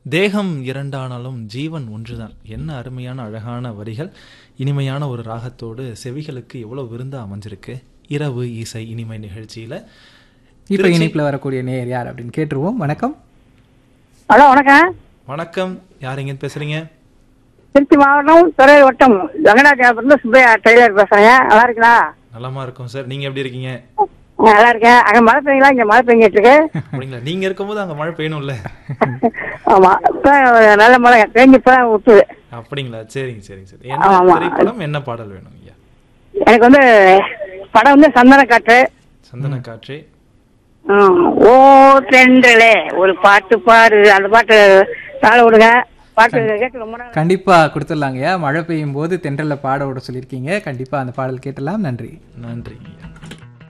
தேகம் இரண்டானாலும் ஜீவன் ஒன்றுதான் என்ன அருமையான அழகான வரிகள் இனிமையான ஒரு ராகத்தோடு செவிகளுக்கு எவ்வளவு விருந்தா அமைஞ்சிருக்கு இரவு இசை இனிமை நிகழ்ச்சியில இப்போ இணைப்பில் வரக்கூடிய நேயர் யார் அப்படின்னு கேட்டுருவோம் வணக்கம் ஹலோ வணக்கம் வணக்கம் யார் எங்க பேசுறீங்க திருச்சி மாவட்டம் துறை வட்டம் வெங்கடாச்சலபுரத்துல சுப்பையா டெய்லர் பேசுறேன் நல்லா இருக்கீங்களா நலமா இருக்கும் சார் நீங்க எப்படி இருக்கீங்க ஆ, நல்லா இருக்கேன் அங்க மழை பெய்யுங்களா இங்க மழை பெஞ்சிட்டு இருக்கு அப்படிங்களா நீங்க இருக்கும்போது அங்க மழை பெய்யணும்ல ஆமா இப்ப நல்ல மழை பெஞ்சு இப்பதான் விட்டுது அப்படிங்களா சரிங்க சரிங்க சரி ஆமா, என்ன ஆமா. திரைப்படம் என்ன பாடல் வேணும் ஐயா எனக்கு வந்து படம் வந்து சந்தன காற்று சந்தன காற்றே ம், ஓ தென்றலே ஒரு பாட்டு பாடு அந்த பாட்டு தாழ விடுங்க பாட்டு கேட்டு ரொம்ப நாள் கண்டிப்பாக கொடுத்துடலாங்கய்யா மழை பெய்யும் போது தென்றலில் பாட விட சொல்லியிருக்கீங்க கண்டிப்பாக அந்த பாடல் கேட்டலாம் நன்றி நன்றி